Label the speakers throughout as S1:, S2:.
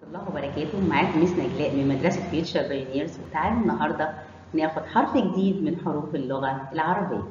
S1: الله وبركاته معاكم ميس نجلاء من مدرسة فيوتشر بايونيرز وتعالوا النهاردة ناخد حرف جديد من حروف اللغة العربية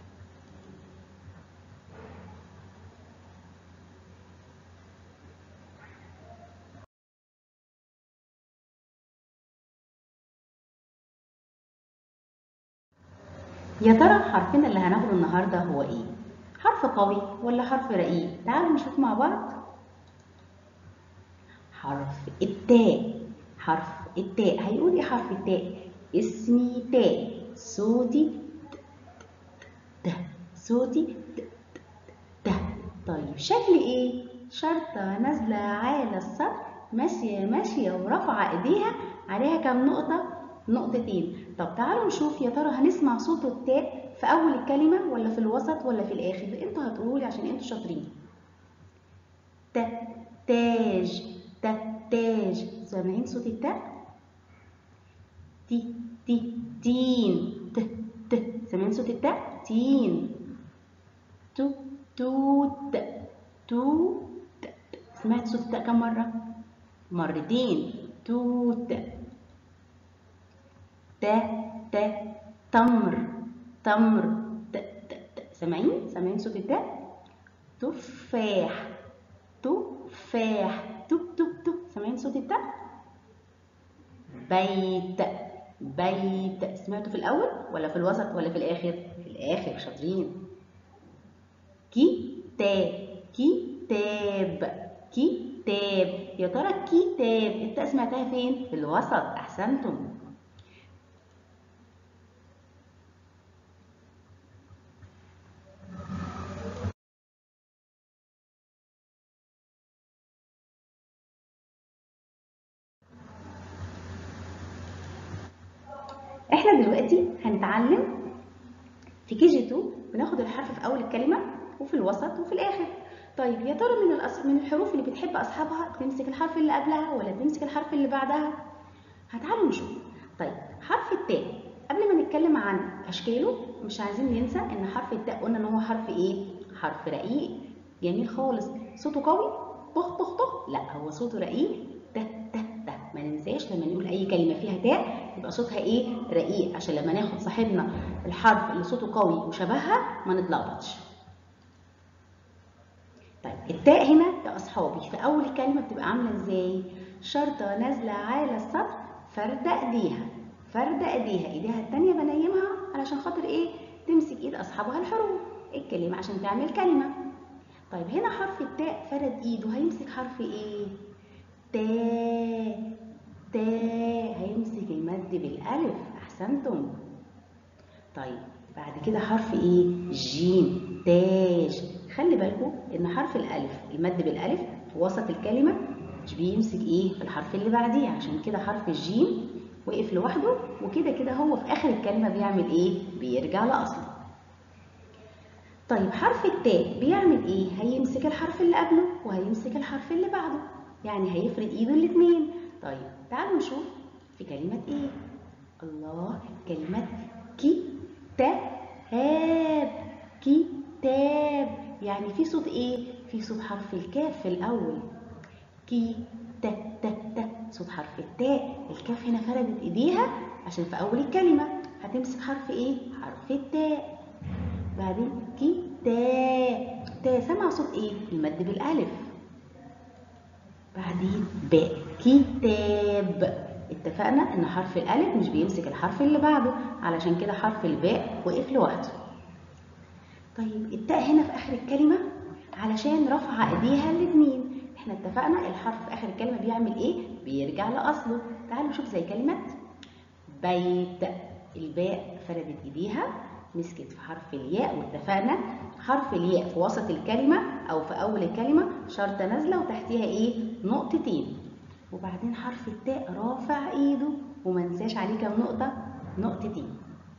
S1: يا ترى حرفنا اللي هناخده النهاردة هو ايه؟ حرف قوي ولا حرف رقيق؟ تعالوا نشوف مع بعض حرف التاء حرف التاء هيقول ايه حرف التاء اسمي تاء صوتي ت صوتي ت ت طيب شكل ايه شرطة نازلة على السطر ماشية ماشية ورافعة ايديها عليها كام نقطة نقطتين طب تعالوا نشوف يا ترى هنسمع صوت التاء في اول الكلمة ولا في الوسط ولا في الاخر انتوا هتقولوا لي عشان انتوا شاطرين ت تاج تاج سامعين صوت التاء تي تي تين ت ت سامعين صوت التاء تين تو توت تو سمعت صوت التاء كم مرة؟ مرتين توت ت ت تمر تمر ت ت ت سامعين؟ سامعين صوت التاء؟ تفاح تفاح توب توب توب سامعين صوت التاء؟ بيت بيت سمعتوا في الأول ولا في الوسط ولا في الآخر؟ في الآخر شاطرين كتاب كتاب كتاب يا ترى كتاب التاء سمعتها فين؟ في الوسط أحسنتم احنا دلوقتي هنتعلم في كي جي 2 بناخد الحرف في اول الكلمه وفي الوسط وفي الاخر طيب يا ترى من الأص... من الحروف اللي بتحب اصحابها تمسك الحرف اللي قبلها ولا تمسك الحرف اللي بعدها هتعالوا نشوف طيب حرف التاء قبل ما نتكلم عن اشكاله مش عايزين ننسى ان حرف التاء قلنا ان هو حرف ايه حرف رقيق جميل خالص صوته قوي طخ طخ طخ لا هو صوته رقيق ت ت ت ما ننساش لما نقول اي كلمه فيها تاء يبقى صوتها ايه رقيق عشان لما ناخد صاحبنا الحرف اللي صوته قوي وشبهها ما نتلخبطش طيب التاء هنا يا اصحابي في اول الكلمه بتبقى عامله ازاي شرطه نازله على السطر فرده ايديها فرده ايديها ايديها الثانيه بنيمها علشان خاطر ايه تمسك ايد اصحابها الحروف الكلمه عشان تعمل كلمه طيب هنا حرف التاء فرد ايده هيمسك حرف ايه تاء تاء هيمسك المد بالالف احسنتم طيب بعد كده حرف ايه جيم تاج خلي بالكم ان حرف الالف المد بالالف في وسط الكلمه مش بيمسك ايه في الحرف اللي بعديه عشان كده حرف الجيم وقف لوحده وكده كده هو في اخر الكلمه بيعمل ايه بيرجع لاصله طيب حرف التاء بيعمل ايه هيمسك الحرف اللي قبله وهيمسك الحرف اللي بعده يعني هيفرد ايده الاثنين طيب تعالوا نشوف في كلمه ايه الله كلمه كتاب كتاب يعني في صوت ايه في صوت حرف الكاف في الاول كي ت ت ت صوت حرف التاء الكاف هنا فردت ايديها عشان في اول الكلمه هتمسك حرف ايه حرف التاء بعدين كي تا تا سمع صوت ايه المد بالالف بعدين باء كتاب اتفقنا ان حرف الالف مش بيمسك الحرف اللي بعده علشان كده حرف الباء وقف لوحده طيب التاء هنا في اخر الكلمه علشان رفع ايديها الاثنين احنا اتفقنا الحرف في اخر الكلمه بيعمل ايه بيرجع لاصله تعالوا نشوف زي كلمه بيت الباء فردت ايديها مسكت في حرف الياء واتفقنا حرف الياء في وسط الكلمه او في اول الكلمه شرطه نازله وتحتيها ايه نقطتين وبعدين حرف التاء رافع ايده وما ننساش عليه كام نقطه نقطتين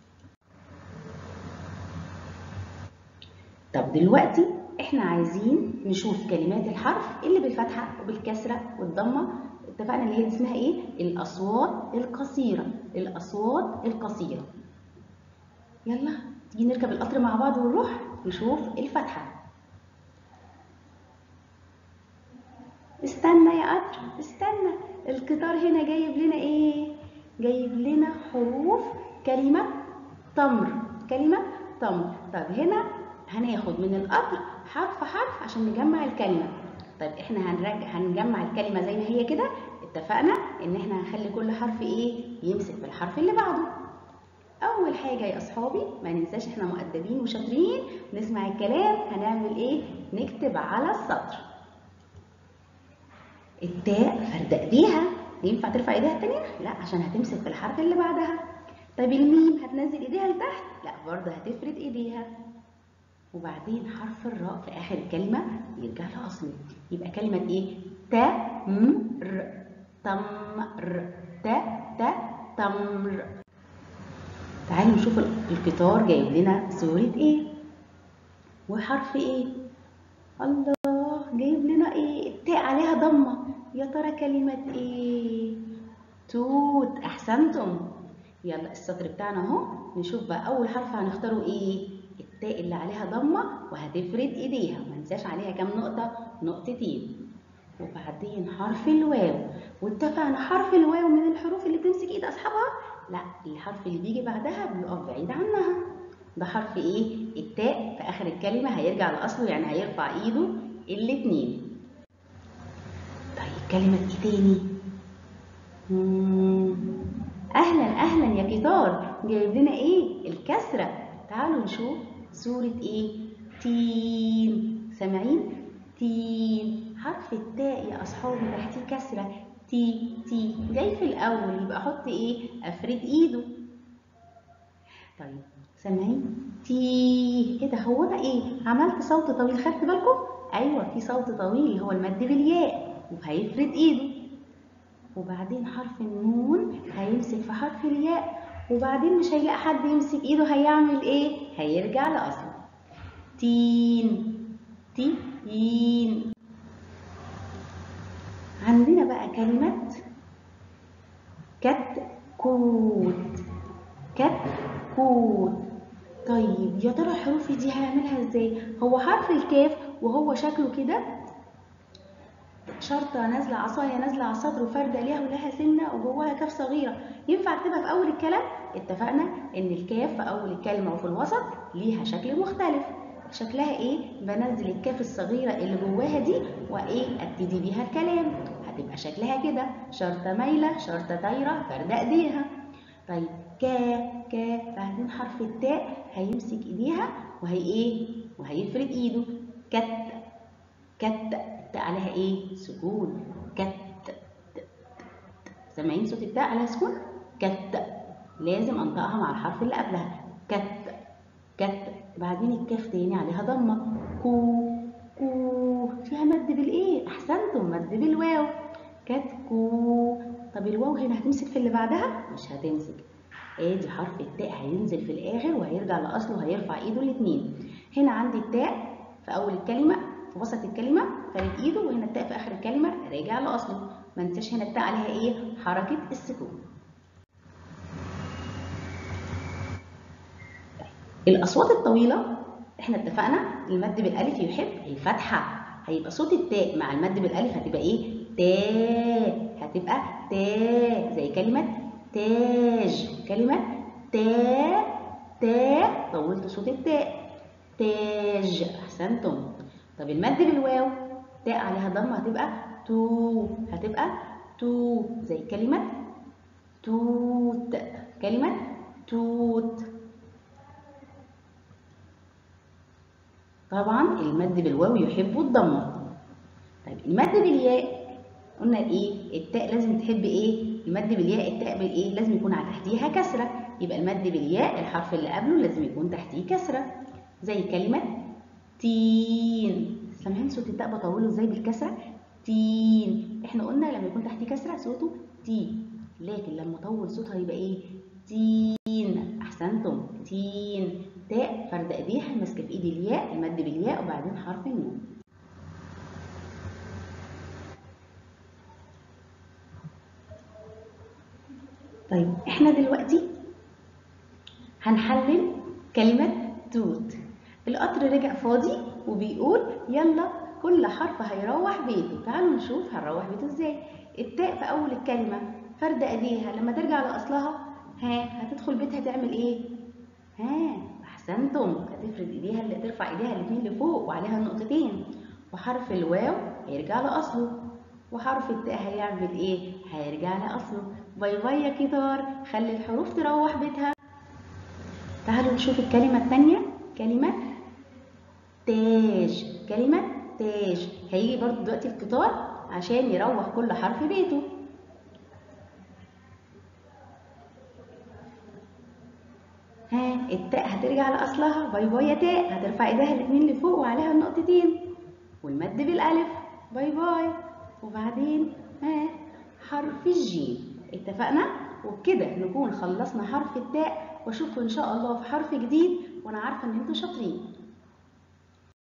S1: طب دلوقتي احنا عايزين نشوف كلمات الحرف اللي بالفتحه وبالكسره والضمه اتفقنا اللي هي اسمها ايه الاصوات القصيره الاصوات القصيره يلا تيجي نركب القطر مع بعض ونروح نشوف الفتحه استنى يا قطر استنى القطار هنا جايب لنا ايه جايب لنا حروف كلمة تمر كلمة تمر طب هنا هناخد من القطر حرف حرف عشان نجمع الكلمة طيب احنا هنرجع هنجمع الكلمة زي ما هي كده اتفقنا ان احنا هنخلي كل حرف ايه يمسك في الحرف اللي بعده اول حاجة يا اصحابي ما ننساش احنا مؤدبين وشاطرين نسمع الكلام هنعمل ايه نكتب على السطر التاء فرد ايديها ينفع ترفع ايديها التانية؟ لا عشان هتمسك في الحرف اللي بعدها طيب الميم هتنزل ايديها لتحت؟ لا برضه هتفرد ايديها وبعدين حرف الراء في اخر الكلمة يرجع لأصله يبقى كلمة ايه؟ تمر تمر ت ت تمر تعالوا نشوف القطار جايب لنا صورة ايه؟ وحرف ايه؟ الله جايب لنا ايه؟ التاء عليها ضمة يا ترى كلمة ايه؟ توت احسنتم يلا السطر بتاعنا اهو نشوف بقى اول حرف هنختاره ايه؟ التاء اللي عليها ضمة وهتفرد ايديها ما ننساش عليها كام نقطة؟ نقطتين وبعدين حرف الواو واتفقنا حرف الواو من الحروف اللي بتمسك ايد اصحابها لا الحرف اللي بيجي بعدها بيقف بعيد عنها ده حرف ايه التاء في اخر الكلمه هيرجع لاصله يعني هيرفع ايده الاتنين طيب كلمه ايه تاني مم. اهلا اهلا يا قطار جايب لنا ايه الكسره تعالوا نشوف صوره ايه تين سامعين تين حرف التاء يا اصحابي تحتيه كسره تي تي جاي في الاول يبقى احط ايه افرد ايده طيب سامعين تي كده هو ده ايه عملت صوت طويل خدت بالكم ايوه في صوت طويل هو المد بالياء وهيفرد ايده وبعدين حرف النون هيمسك في حرف الياء وبعدين مش هيلاقي حد يمسك ايده هيعمل ايه هيرجع لاصله تين تين عندنا بقى كلمة كتكوت كتكوت طيب يا ترى الحروف دي هنعملها ازاي هو حرف الكاف وهو شكله كده شرطة نازلة عصاية نازلة على السطر وفردة ليها ولها سنة وجواها كاف صغيرة ينفع اكتبها في أول الكلام؟ اتفقنا إن الكاف في أول الكلمة وفي الوسط ليها شكل مختلف شكلها ايه؟ بنزل الكاف الصغيرة اللي جواها دي وايه ابتدي بيها الكلام هتبقى شكلها كده شرطة مايلة شرطة طايرة فردة ايديها طيب كا كا بعدين حرف التاء هيمسك ايديها وهي ايه؟ وهيفرد ايده كت كت التاء عليها ايه؟ سكون كت سامعين صوت التاء عليها سكون؟ كت لازم انطقها مع الحرف اللي قبلها كت كت بعدين الكاف تاني عليها ضمه كو كو فيها مد بالايه احسنتم مد بالواو كتكو طب الواو هنا هتمسك في اللي بعدها مش هتمسك ادي حرف التاء هينزل في الاخر وهيرجع لاصله هيرفع ايده الاثنين هنا عندي التاء في اول الكلمه في وسط الكلمه فرد ايده وهنا التاء في اخر الكلمه راجع لاصله ما ننساش هنا التاء عليها ايه حركه السكون الأصوات الطويلة احنا اتفقنا المد بالألف يحب الفتحة هيبقى صوت التاء مع المد بالألف هتبقى ايه؟ تا هتبقى تا زي كلمة تاج كلمة تا تا طولت صوت التاء تاج أحسنتم طب المد بالواو تاء عليها ضمة هتبقى تو هتبقى تو زي كلمة توت كلمة توت طبعا المد بالواو يحب الضمه طيب المد بالياء قلنا ايه التاء لازم تحب ايه المد بالياء التاء بالايه لازم يكون على تحتيها كسره يبقى المد بالياء الحرف اللي قبله لازم يكون تحتيه كسره زي كلمه تين سامعين صوت التاء بطوله ازاي بالكسره تين احنا قلنا لما يكون تحتيه كسره صوته تي لكن لما اطول صوتها يبقى ايه تين احسنتم تين تاء فرد ايديها ماسكه في ايد الياء المد بالياء وبعدين حرف النون طيب احنا دلوقتي هنحلل كلمة توت القطر رجع فاضي وبيقول يلا كل حرف هيروح بيته تعالوا نشوف هنروح بيته ازاي التاء في اول الكلمه فرد ايديها لما ترجع لاصلها ها هتدخل بيتها تعمل ايه ها احسنتم هتفرد ايديها اللي ترفع ايديها الاثنين لفوق وعليها النقطتين وحرف الواو هيرجع لاصله وحرف التاء هيعمل ايه هيرجع لاصله باي باي يا كتار خلي الحروف تروح بيتها تعالوا نشوف الكلمه الثانيه كلمه تاج كلمه تاج هيجي برضو دلوقتي القطار عشان يروح كل حرف بيته ها التاء هترجع لاصلها باي باي يا تاء هترفع ايديها الاثنين لفوق وعليها النقطتين والمد بالالف باي باي وبعدين ها حرف الجيم اتفقنا وبكده نكون خلصنا حرف التاء واشوفكم ان شاء الله في حرف جديد وانا عارفه ان انتوا شاطرين